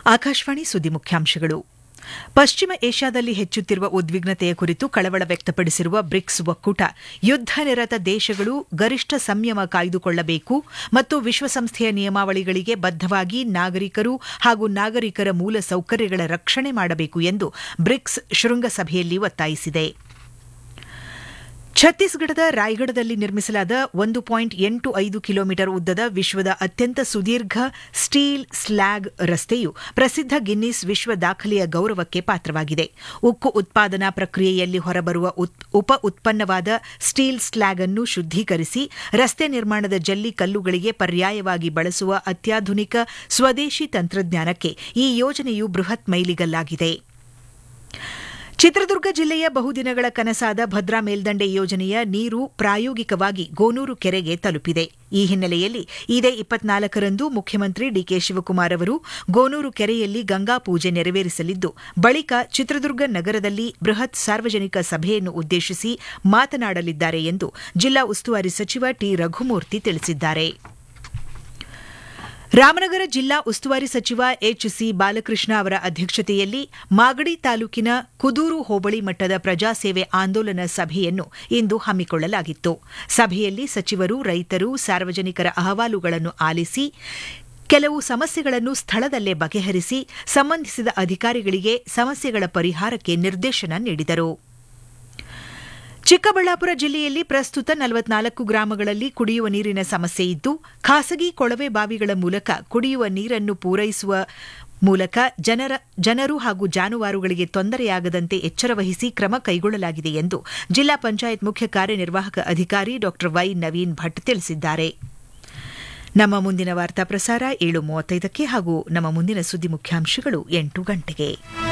ಆಕಾಶವಾಣಿ ಸುದ್ದಿ ಮುಖ್ಯಾಂಶಗಳು ಪಶ್ಚಿಮ ಏಷ್ಯಾದಲ್ಲಿ ಹೆಚ್ಚುತ್ತಿರುವ ಉದ್ವಿಗ್ನತೆಯ ಕುರಿತು ಕಳವಳ ವ್ಯಕ್ತಪಡಿಸಿರುವ ಬ್ರಿಕ್ಸ್ ಒಕ್ಕೂಟ ಯುದ್ದ ನಿರತ ದೇಶಗಳು ಗರಿಷ್ಠ ಸಂಯಮ ಕಾಯ್ದುಕೊಳ್ಳಬೇಕು ಮತ್ತು ವಿಶ್ವಸಂಸ್ಥೆಯ ನಿಯಮಾವಳಿಗಳಿಗೆ ಬದ್ದವಾಗಿ ನಾಗರಿಕರು ಹಾಗೂ ನಾಗರಿಕರ ಮೂಲ ಸೌಕರ್ಯಗಳ ರಕ್ಷಣೆ ಮಾಡಬೇಕು ಎಂದು ಬ್ರಿಕ್ಸ್ ಶೃಂಗಸಭೆಯಲ್ಲಿ ಒತ್ತಾಯಿಸಿದೆ ಛತ್ತೀಸ್ಗಢದ ರಾಯ್ಗಢದಲ್ಲಿ ನಿರ್ಮಿಸಲಾದ ಒಂದು ಪಾಯಿಂಟ್ ಎಂಟು ಐದು ಕಿಲೋಮೀಟರ್ ಉದ್ದದ ವಿಶ್ವದ ಅತ್ಯಂತ ಸುದೀರ್ಘ ಸ್ಟೀಲ್ ಸ್ಲ್ಯಾಗ್ ರಸ್ತೆಯು ಪ್ರಸಿದ್ಧ ಗಿನ್ನಿಸ್ ವಿಶ್ವ ದಾಖಲೆಯ ಗೌರವಕ್ಕೆ ಪಾತ್ರವಾಗಿದೆ ಉಕ್ಕು ಉತ್ಪಾದನಾ ಪ್ರಕ್ರಿಯೆಯಲ್ಲಿ ಹೊರಬರುವ ಉಪ ಉತ್ಪನ್ನವಾದ ಸ್ಟೀಲ್ ಸ್ಲ್ಯಾಗ್ ಅನ್ನು ಶುದ್ದೀಕರಿಸಿ ರಸ್ತೆ ನಿರ್ಮಾಣದ ಜಲ್ಲಿ ಕಲ್ಲುಗಳಿಗೆ ಪರ್ಯಾಯವಾಗಿ ಬಳಸುವ ಅತ್ಯಾಧುನಿಕ ಸ್ವದೇಶಿ ತಂತ್ರಜ್ಞಾನಕ್ಕೆ ಈ ಯೋಜನೆಯು ಬೃಹತ್ ಮೈಲಿಗಲ್ಲಾಗಿದೆ ಚಿತ್ರದುರ್ಗ ಜಿಲ್ಲೆಯ ಬಹುದಿನಗಳ ಕನಸಾದ ಭದ್ರಾ ಮೇಲ್ದಂಡೆ ಯೋಜನೆಯ ನೀರು ಪ್ರಾಯೋಗಿಕವಾಗಿ ಗೋನೂರು ಕೆರೆಗೆ ತಲುಪಿದೆ ಈ ಹಿನ್ನೆಲೆಯಲ್ಲಿ ಇದೇ ಇಪ್ಪತ್ನಾಲ್ಕರಂದು ಮುಖ್ಯಮಂತ್ರಿ ಡಿಕೆ ಶಿವಕುಮಾರ್ ಅವರು ಗೋನೂರು ಕೆರೆಯಲ್ಲಿ ಗಂಗಾ ಪೂಜೆ ನೆರವೇರಿಸಲಿದ್ದು ಬಳಿಕ ಚಿತ್ರದುರ್ಗ ನಗರದಲ್ಲಿ ಬೃಹತ್ ಸಾರ್ವಜನಿಕ ಸಭೆಯನ್ನು ಉದ್ದೇಶಿಸಿ ಮಾತನಾಡಲಿದ್ದಾರೆ ಎಂದು ಜಿಲ್ಲಾ ಉಸ್ತುವಾರಿ ಸಚಿವ ಟಿ ರಘುಮೂರ್ತಿ ತಿಳಿಸಿದ್ದಾರೆ ರಾಮನಗರ ಜಿಲ್ಲಾ ಉಸ್ತುವಾರಿ ಸಚಿವ ಎಚ್ ಸಿ ಬಾಲಕೃಷ್ಣ ಅವರ ಅಧ್ಯಕ್ಷತೆಯಲ್ಲಿ ಮಾಗಡಿ ತಾಲೂಕಿನ ಕುದೂರು ಹೋಬಳಿ ಮಟ್ಟದ ಪ್ರಜಾಸೇವೆ ಆಂದೋಲನ ಸಭೆಯನ್ನು ಇಂದು ಹಮ್ಮಿಕೊಳ್ಳಲಾಗಿತ್ತು ಸಭೆಯಲ್ಲಿ ಸಚಿವರು ರೈತರು ಸಾರ್ವಜನಿಕರ ಅಹವಾಲುಗಳನ್ನು ಆಲಿಸಿ ಕೆಲವು ಸಮಸ್ಯೆಗಳನ್ನು ಸ್ಥಳದಲ್ಲೇ ಬಗೆಹರಿಸಿ ಸಂಬಂಧಿಸಿದ ಅಧಿಕಾರಿಗಳಿಗೆ ಸಮಸ್ಯೆಗಳ ಪರಿಹಾರಕ್ಕೆ ನಿರ್ದೇಶನ ನೀಡಿದರು ಚಿಕ್ಕಬಳ್ಳಾಪುರ ಜಿಲ್ಲೆಯಲ್ಲಿ ಪ್ರಸ್ತುತ ನಲವತ್ನಾಲ್ಕು ಗ್ರಾಮಗಳಲ್ಲಿ ಕುಡಿಯುವ ನೀರಿನ ಸಮಸ್ಯೆ ಇದ್ದು ಖಾಸಗಿ ಕೊಳವೆ ಬಾವಿಗಳ ಮೂಲಕ ಕುಡಿಯುವ ನೀರನ್ನು ಪೂರೈಸುವ ಮೂಲಕ ಜನರ ಜನರು ಹಾಗೂ ಜಾನುವಾರುಗಳಿಗೆ ತೊಂದರೆಯಾಗದಂತೆ ಎಚ್ಚರ ವಹಿಸಿ ಕ್ರಮ ಕೈಗೊಳ್ಳಲಾಗಿದೆ ಎಂದು ಜಿಲ್ಲಾ ಪಂಚಾಯತ್ ಮುಖ್ಯ ಕಾರ್ಯನಿರ್ವಾಹಕ ಅಧಿಕಾರಿ ಡಾ ವೈ ನವೀನ್ ಭಟ್ ತಿಳಿಸಿದ್ದಾರೆ ನಮ್ಮ ಮುಂದಿನ ವಾರ್ತಾ ಪ್ರಸಾರ ಏಳು ಮೂವತ್ತೈದಕ್ಕೆ ಹಾಗೂ ನಮ್ಮ ಮುಂದಿನ ಸುದ್ದಿ ಮುಖ್ಯಾಂಶಗಳು ಎಂಟು ಗಂಟೆಗೆ